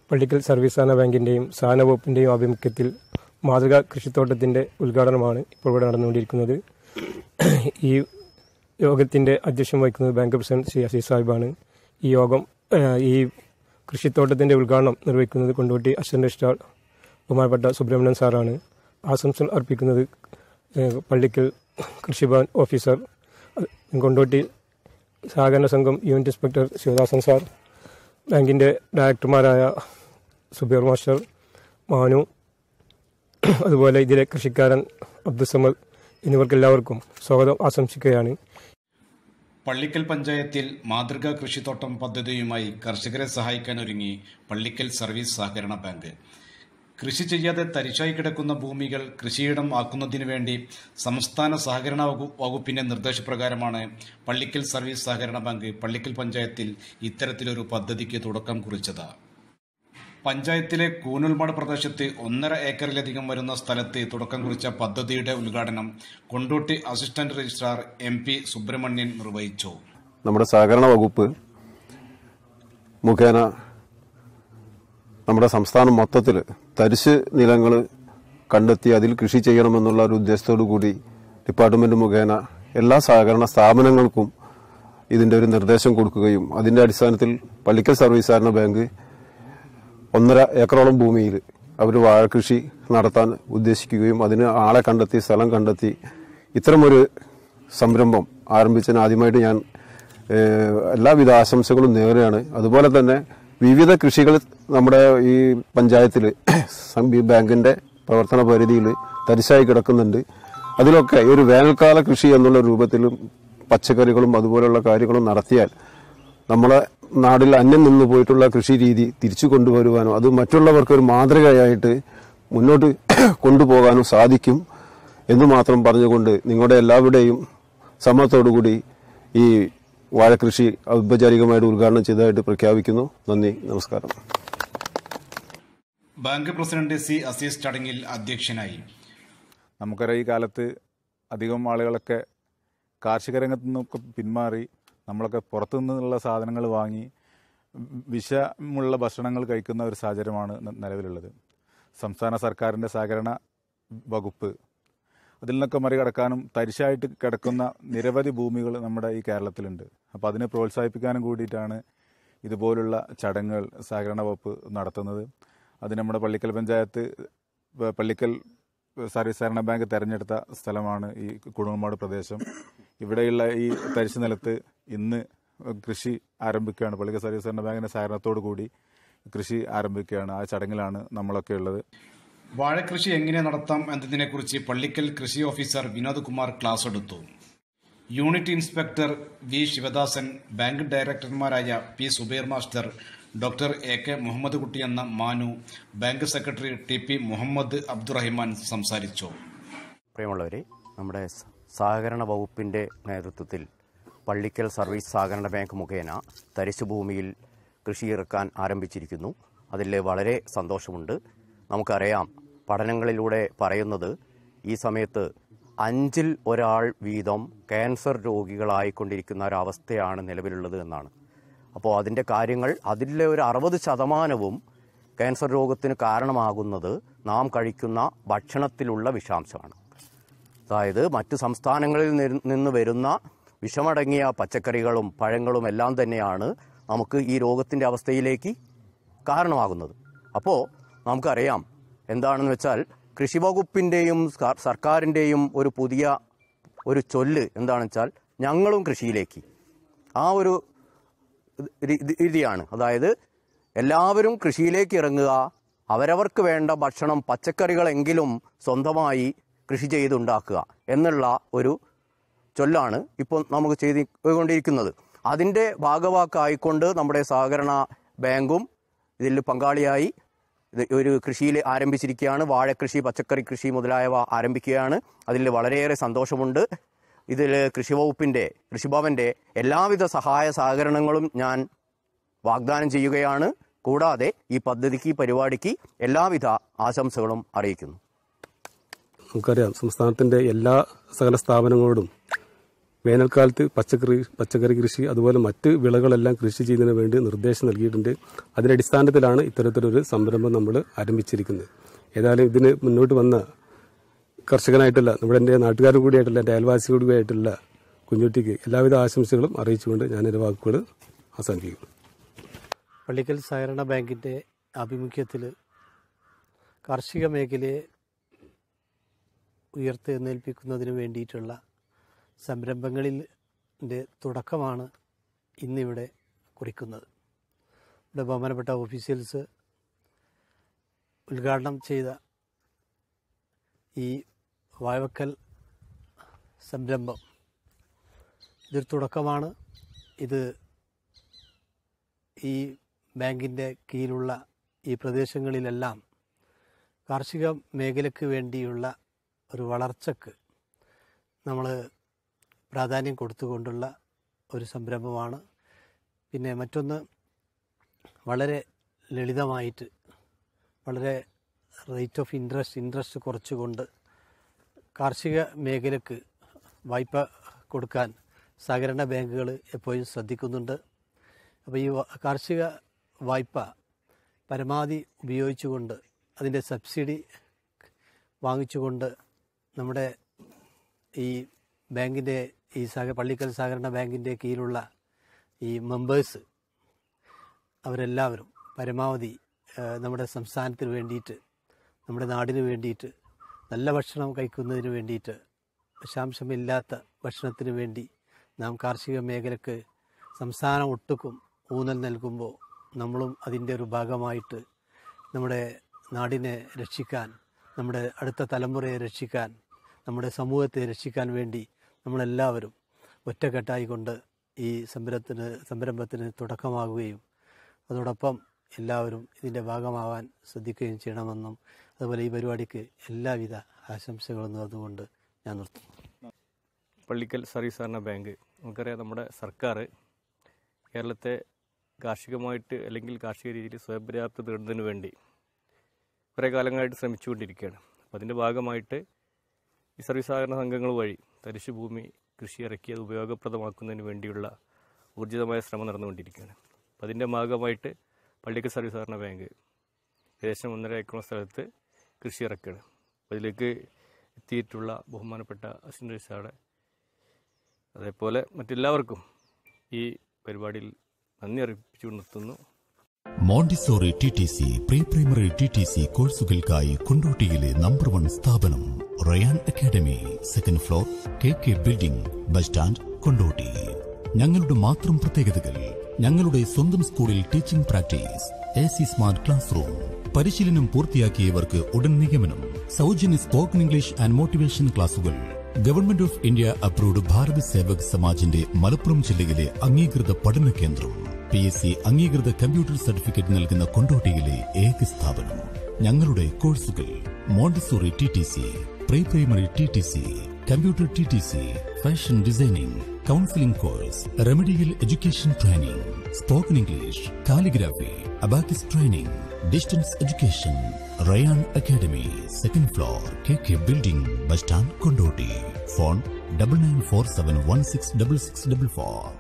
Pallikkal service സഹകരണ ബാങ്കിൻ്റെയും സഹകരണ വകുപ്പിൻ്റെയും ആഭിമുഖ്യത്തിൽ മാതൃകാ കൃഷിത്തോട്ടത്തിൻ്റെ ഉദ്ഘാടനമാണ് ഇപ്പോൾ ഇവിടെ നടന്നുകൊണ്ടിരിക്കുന്നത് ഈ യോഗത്തിൻ്റെ അധ്യക്ഷം വഹിക്കുന്നത് ബാങ്ക് പ്രസിഡന്റ് ശ്രീ അസീസ് സാഹിബാണ് ഈ യോഗം ഏഹ്, ഈ കൃഷിത്തോട്ടത്തിൻ്റെ ഉദ്ഘാടനം നിർവഹിക്കുന്നത് കൊണ്ടോട്ടി അസിസ്റ്റന്റ് രജിസ്ട്രാർ ബഹുമാനപ്പെട്ട സുബ്രഹ്മണ്യൻ സാറാണ് ആശംസകൾ അർപ്പിക്കുന്നത് ഏഹ്, പള്ളിക്കൽ കൃഷിഭവൻ ഓഫീസർ അഹ് കൊണ്ടോട്ടി സഹകരണ സംഘം യൂണിറ്റ് ഇൻസ്പെക്ടർ ശിവദാസൻ സാർ ബാങ്കിൻ്റെ ഡയറക്ടർമാരായ സുബീർ മാസ്റ്റർ മാനു അതുപോലെ ഇതിലെ കൃഷിക്കാരൻ അബ്ദുസമദ് എന്നിവർക്കെല്ലാവർക്കും സ്വാഗതം ആശംസിക്കുകയാണ് പള്ളിക്കൽ പഞ്ചായത്തിൽ മാതൃകാ കൃഷിത്തോട്ടം പദ്ധതിയുമായി കർഷകരെ സഹായിക്കാനൊരുങ്ങി പള്ളിക്കൽ സർവീസ് സഹകരണ ബാങ്ക് കൃഷി ചെയ്യാതെ തരിശായി കിടക്കുന്ന ഭൂമികൾ കൃഷിയിടം ആക്കുന്നതിനു വേണ്ടി സംസ്ഥാന സഹകരണ വകു- വകുപ്പിന്റെ നിർദ്ദേശപ്രകാരമാണ് പള്ളിക്കൽ സർവീസ് സഹകരണ ബാങ്ക് പള്ളിക്കൽ പഞ്ചായത്തിൽ ഇത്തരത്തിലൊരു പദ്ധതിക്ക് തുടക്കം കുറിച്ചത് പഞ്ചായത്തിലെ കൂനുൽമട് പ്രദേശത്ത് ഒന്നര ഏക്കറിലധികം വരുന്ന സ്ഥലത്ത് തുടക്കം കുറിച്ച പദ്ധതിയുടെ ഉദ്ഘാടനം Kondotty assistant registrar M P Subramanian നിർവഹിച്ചു നമ്മുടെ സഹകരണ വകുപ്പ് മുഖേന നമ്മുടെ സംസ്ഥാനം മൊത്തത്തിൽ തരിശ് നിലങ്ങൾ കണ്ടെത്തി അതിൽ കൃഷി ചെയ്യണമെന്നുള്ള ഒരു ഉദ്ദേശത്തോടു കൂടി ഡിപ്പാർട്ട്മെന്റ് മുഖേന എല്ലാ സഹകരണ സ്ഥാപനങ്ങൾക്കും ഇതിന്റെ ഒരു നിർദ്ദേശം കൊടുക്കുകയും അതിന്റെ അടിസ്ഥാനത്തിൽ പള്ളിക്കൽ സർവീസ് സഹകരണ ബാങ്ക് ഒന്നര ഏക്കറോളം ഭൂമിയിൽ അവർ വാഴകൃഷി നടത്താൻ ഉദ്ദേശിക്കുകയും അതിന് ആളെ കണ്ടെത്തി സ്ഥലം കണ്ടെത്തി ഇത്തരമൊരു സംരംഭം ആരംഭിച്ചതിന് ആദ്യമായിട്ട് ഞാൻ ഏഹ്, എല്ലാവിധ ആശംസകളും നേരുകയാണ് അതുപോലെ തന്നെ വിവിധ കൃഷികൾ നമ്മുടെ ഈ പഞ്ചായത്തിൽ ബാങ്കിന്റെ പ്രവർത്തന പരിധിയിൽ തരിശായി കിടക്കുന്നുണ്ട് അതിലൊക്കെ ഈ ഒരു വേനൽക്കാല കൃഷി എന്നുള്ള രൂപത്തിലും പച്ചക്കറികളും അതുപോലുള്ള കാര്യങ്ങളും നടത്തിയാൽ നമ്മളെ നാട്ടിൽ അന്യം നിന്ന് പോയിട്ടുള്ള കൃഷി രീതി തിരിച്ചു കൊണ്ടുവരുവാനും അത് മറ്റുള്ളവർക്ക് ഒരു മാതൃകയായിട്ട് മുന്നോട്ട് കൊണ്ടുപോകാനും സാധിക്കും എന്ന് മാത്രം പറഞ്ഞുകൊണ്ട് നിങ്ങളുടെ എല്ലാവരുടെയും സമ്മതത്തോടുകൂടി ഈ വാഴകൃഷി ഔപചാരികമായിട്ട് ഉദ്ഘാടനം ചെയ്തതായിട്ട് പ്രഖ്യാപിക്കുന്നു നന്ദി നമസ്കാരം ബാങ്ക് പ്രസിഡന്റ് സി അസീസ് ചടങ്ങിൽ അധ്യക്ഷനായി നമുക്കറിയാം ഈ കാലത്ത് അധികം ആളുകളൊക്കെ കാർഷിക രംഗത്തു നിന്നൊക്കെ പിന്മാറി നമ്മളൊക്കെ പുറത്തു നിന്നുള്ള സാധനങ്ങൾ വാങ്ങി വിഷമുള്ള ഭക്ഷണങ്ങൾ കഴിക്കുന്ന ഒരു സാഹചര്യമാണ് ന- നിലവിലുള്ളത് സംസ്ഥാന സർക്കാരിൻ്റെ സഹകരണ വകുപ്പ് അതിൽ നിന്നൊക്കെ മറികടക്കാനും തരിശായിട്ട് കിടക്കുന്ന നിരവധി ഭൂമികൾ നമ്മുടെ ഈ കേരളത്തിലുണ്ട് അപ്പോൾ അതിനെ പ്രോത്സാഹിപ്പിക്കാനും കൂടിയിട്ടാണ് ഇതുപോലുള്ള ചടങ്ങുകൾ സഹകരണ വകുപ്പ് നടത്തുന്നത് അത് നമ്മുടെ പള്ളിക്കൽ പഞ്ചായത്ത് പ- പള്ളിക്കൽ സർവീസ് സഹകരണ ബാങ്ക് തെരഞ്ഞെടുത്ത സ്ഥലമാണ് ഈ കുടുംബമാട് പ്രദേശം ഇവിടെയുള്ള ഈ തരിശു നിലത്ത് ഇന്ന് കൃഷി ആരംഭിക്കുകയാണ് പള്ളിക്കൽ സർവീസ് സഹകരണ ബാങ്കിന്റെ സഹകരണത്തോടു കൂടി കൃഷി ആരംഭിക്കുകയാണ് ആ ചടങ്ങിലാണ് നമ്മളൊക്കെ ഉള്ളത് വാഴകൃഷി എങ്ങനെ നടത്താം എന്നതിനെക്കുറിച്ച് പള്ളിക്കൽ കൃഷി ഓഫീസർ വിനോദ് കുമാർ ക്ലാസ് എടുത്തു unit inspector V Sivadasan bank ഡയറക്ടർമാരായ P Subair master doctor A K Muhammad Kutty എന്ന Manu bank secretary T P Muhammad Abdurahiman സംസാരിച്ചു പ്രിയമുള്ളവരെ നമ്മുടെ സ- സഹകരണ വകുപ്പിൻ്റെ നേതൃത്വത്തിൽ പള്ളിക്കൽ സർവീസ് സഹകരണ ബാങ്ക് മുഖേന തരിശു ഭൂമിയിൽ കൃഷിയിറക്കാൻ ആരംഭിച്ചിരിക്കുന്നു അതിൽ വളരെ സന്തോഷമുണ്ട് നമുക്കറിയാം പഠനങ്ങളിലൂടെ പറയുന്നത് ഈ സമയത്ത് അഞ്ചിൽ ഒരാൾ വീതം ക്യാൻസർ രോഗികളായിക്കൊണ്ടിരിക്കുന്ന ഒരവസ്ഥയാണ് നിലവിലുള്ളത് എന്നാണ് അപ്പോൾ അതിൻ്റെ കാര്യങ്ങൾ അതിലെ ഒരു അറുപത് ശതമാനവും ക്യാൻസർ രോഗത്തിന് കാരണമാകുന്നത് നാം കഴിക്കുന്ന ഭക്ഷണത്തിലുള്ള വിഷാംശമാണ് അതായത് മറ്റു സംസ്ഥാനങ്ങളിൽ നിര- നിന്ന് വരുന്ന വിഷമടങ്ങിയ പച്ചക്കറികളും പഴങ്ങളും എല്ലാം തന്നെയാണ് നമുക്ക് ഈ രോഗത്തിൻ്റെ അവസ്ഥയിലേക്ക് കാരണമാകുന്നത് അപ്പോൾ നമുക്കറിയാം എന്താണെന്ന് വെച്ചാൽ കൃഷി വകുപ്പിൻ്റെയും സർക്കാരിൻ്റെയും ഒരു പുതിയ ഒരു ചൊല്ല് എന്താണെന്ന് വെച്ചാൽ ഞങ്ങളും കൃഷിയിലേക്ക് ആ ഒരു രീ- രീതിയാണ് അതായത് എല്ലാവരും കൃഷിയിലേക്ക് ഇറങ്ങുക അവരവർക്ക് വേണ്ട ഭക്ഷണം പച്ചക്കറികളെങ്കിലും സ്വന്തമായി കൃഷി ചെയ്തുണ്ടാക്കുക എന്നുള്ള ഒരു ചൊല്ലാണ് ഇപ്പോൾ നമുക്ക് ചെയ്തുകൊണ്ടിരിക്കുന്നത് അതിൻ്റെ ഭാഗവാക്കായിക്കൊണ്ട് നമ്മുടെ സഹകരണ ബാങ്കും ഇതിൽ പങ്കാളിയായി ഇത് ഒരു കൃഷിയിൽ ആരംഭിച്ചിരിക്കുകയാണ് വാഴക്കൃഷി പച്ചക്കറി കൃഷി മുതലായവ ആരംഭിക്കുകയാണ് അതിൽ വളരെയേറെ സന്തോഷമുണ്ട് ഇതിൽ കൃഷി വകുപ്പിൻ്റെ കൃഷിഭവൻ്റെ എല്ലാവിധ സഹായ സഹകരണങ്ങളും ഞാൻ വാഗ്ദാനം ചെയ്യുകയാണ് കൂടാതെ ഈ പദ്ധതിക്ക് ഈ പരിപാടിക്ക് എല്ലാവിധ ആശംസകളും അറിയിക്കുന്നു നമുക്കറിയാം സംസ്ഥാനത്തിൻ്റെ എല്ലാ സകല സ്ഥാപനങ്ങളോടും വേനൽക്കാലത്ത് പച്ചക്കറി പച്ചക്കറി കൃഷി അതുപോലെ മറ്റ് വിളകളെല്ലാം കൃഷി ചെയ്യുന്നതിന് വേണ്ടി നിർദ്ദേശം നൽകിയിട്ടുണ്ട് അതിന്റെ അടിസ്ഥാനത്തിലാണ് ഇത്തരത്തിലൊരു സംരംഭം നമ്മൾ ആരംഭിച്ചിരിക്കുന്നത് ഏതായാലും ഇതിന് മുന്നോട്ട് വന്ന കർഷകനായിട്ടുള്ള നമ്മുടെ എൻ്റെ നാട്ടുകാരും കൂടിയായിട്ടുള്ള എൻ്റെ അയൽവാസി കൂടിയായിട്ടുള്ള കുഞ്ഞുട്ടിക്ക് എല്ലാവിധ ആശംസകളും അറിയിച്ചുകൊണ്ട് ഞാൻ എൻ്റെ വാക്കുകൾ അവസാനിപ്പിക്കുന്നു പള്ളിക്കൽ സഹകരണ ബാങ്കിൻ്റെ ആഭിമുഖ്യത്തിൽ കാർഷിക മേഖലയെ ഉയർത്തെഴുന്നേൽപ്പിക്കുന്നതിന് വേണ്ടിയിട്ടുള്ള സംരംഭങ്ങളിൻ്റെ തുടക്കമാണ് ഇന്നിവിടെ കുറിക്കുന്നത് ഇവിടെ ബഹുമാനപ്പെട്ട ഓഫീഷ്യൽസ് ഉദ്ഘാടനം ചെയ്ത ഈ വാഴവക്കൽ സംരംഭം ഇതൊരു തുടക്കമാണ് ഇത് ഈ ബാങ്കിൻ്റെ കീഴിലുള്ള ഈ പ്രദേശങ്ങളിലെല്ലാം കാർഷിക മേഖലയ്ക്ക് വേണ്ടിയുള്ള ഒരു വളർച്ചക്ക് നമ്മൾ പ്രാധാന്യം കൊടുത്തുകൊണ്ടുള്ള ഒരു സംരംഭമാണ് പിന്നെ മറ്റൊന്ന് വളരെ ലളിതമായിട്ട് വളരെ റേറ്റ് ഓഫ് ഇൻട്രസ്റ്റ് ഇൻട്രസ്റ്റ് കുറച്ചുകൊണ്ട് കാർഷിക മേഖലയ്ക്ക് വായ്പ കൊടുക്കാൻ സഹകരണ ബാങ്കുകൾ എപ്പോഴും ശ്രദ്ധിക്കുന്നുണ്ട് അപ്പോൾ ഈ വ- കാർഷിക വായ്പ പരമാവധി ഉപയോഗിച്ചുകൊണ്ട് അതിൻ്റെ സബ്സിഡി വാങ്ങിച്ചുകൊണ്ട് നമ്മുടെ ഈ ബാങ്കിൻ്റെ ഈ സഹ പള്ളിക്കൽ സഹകരണ ബാങ്കിൻ്റെ കീഴിലുള്ള ഈ മെമ്പേഴ്സ് അവരെല്ലാവരും പരമാവധി ആ, നമ്മുടെ സംസ്ഥാനത്തിന് വേണ്ടിയിട്ട് നമ്മുടെ നാടിന് വേണ്ടിയിട്ട് നല്ല ഭക്ഷണം കഴിക്കുന്നതിന് വേണ്ടിയിട്ട് വിഷാംശമില്ലാത്ത ഭക്ഷണത്തിന് വേണ്ടി നാം കാർഷിക മേഖലയ്ക്ക് സംസ്ഥാനം ഒട്ടുക്കും ഊന്നൽ നൽകുമ്പോൾ നമ്മളും അതിൻ്റെ ഒരു ഭാഗമായിട്ട് നമ്മുടെ നാടിനെ രക്ഷിക്കാൻ നമ്മുടെ അടുത്ത തലമുറയെ രക്ഷിക്കാൻ നമ്മുടെ സമൂഹത്തെ രക്ഷിക്കാൻ വേണ്ടി നമ്മളെല്ലാവരും ഒറ്റക്കെട്ടായിക്കൊണ്ട് ഈ സംരംഭത്തിന് സംരംഭത്തിന് തുടക്കമാകുകയും അതോടൊപ്പം എല്ലാവരും ഇതിൻ്റെ ഭാഗമാവാൻ ശ്രദ്ധിക്കുകയും ചെയ്യണമെന്നും അതുപോലെ ഈ പരിപാടിക്ക് എല്ലാവിധ ആശംസകളും നേർന്നുകൊണ്ട് ഞാൻ നിർത്തുന്നു പള്ളിക്കൽ സർവീസ് സഹകരണ ബാങ്ക് നമുക്കറിയാം നമ്മുടെ സർക്കാർ കേരളത്തെ കാർഷികമായിട്ട് അല്ലെങ്കിൽ കാർഷിക രീതിയിൽ സ്വയം പര്യാപ്തത നേടുന്നതിന് വേണ്ടി കുറേ കാലങ്ങളായിട്ട് ശ്രമിച്ചുകൊണ്ടിരിക്കുകയാണ് അപ്പോൾ അതിൻ്റെ ഭാഗമായിട്ട് ഈ സർവീസ് സഹകരണ സംഘങ്ങൾ വഴി തരിശു ഭൂമി കൃഷി ഇറക്കി അത് ഉപയോഗപ്രദമാക്കുന്നതിന് വേണ്ടിയുള്ള ഊർജിതമായ ശ്രമം നടന്നുകൊണ്ടിരിക്കുകയാണ് അപ്പോൾ അതിൻ്റെ ഭാഗമായിട്ട് പള്ളിക്കൽ സർവീസ് സഹകരണ ബാങ്ക് ഏകദേശം ഒന്നര ഏക്കറോളം സ്ഥലത്ത് കൃഷി ഇറക്കുകയാണ് അപ്പോൾ അതിലേക്ക് എത്തിയിട്ടുള്ള ബഹുമാനപ്പെട്ട അസിസ്റ്റന്റ് രജിസ്ട്രാറുടെ അതേപോലെ മറ്റെല്ലാവർക്കും ഈ പരിപാടിയിൽ നന്ദി അറിയിച്ചു നിർത്തുന്നു Montessori T T C pre primary T T C കോഴ്സുകൾക്കായി കൊണ്ടോട്ടിയിലെ നമ്പർ വൺ സ്ഥാപനം Rayan academy second floor K K building bus stand Kondotty ഞങ്ങളുടെ മാത്രം പ്രത്യേകതകൾ ഞങ്ങളുടെ സ്വന്തം സ്കൂളിൽ teaching practice A C smart class room പരിശീലനം പൂർത്തിയാക്കിയവർക്ക് ഉടൻ നിഗമനം സൗജന്യ സ്പോക്കൺ ഇംഗ്ലീഷ് ആൻഡ് മോട്ടിവേഷൻ ക്ലാസുകൾ government of India approved Bharat Sevak സമാജിന്റെ മലപ്പുറം ജില്ലയിലെ അംഗീകൃത പഠന കേന്ദ്രം പി എസ് സി അംഗീകൃത കമ്പ്യൂട്ടർ സർട്ടിഫിക്കറ്റ് നൽകുന്ന കൊണ്ടോട്ടിയിലെ ഏക സ്ഥാപനം ഞങ്ങളുടെ കോഴ്സുകൾ Montessori T T C pre primary T T C computer T T C fashion designing counselling course remedial education training spoken English calligraphy abacus training distance education Rayan academy second floor K K building bus stand Kondotty phone double nine four seven one six double six double four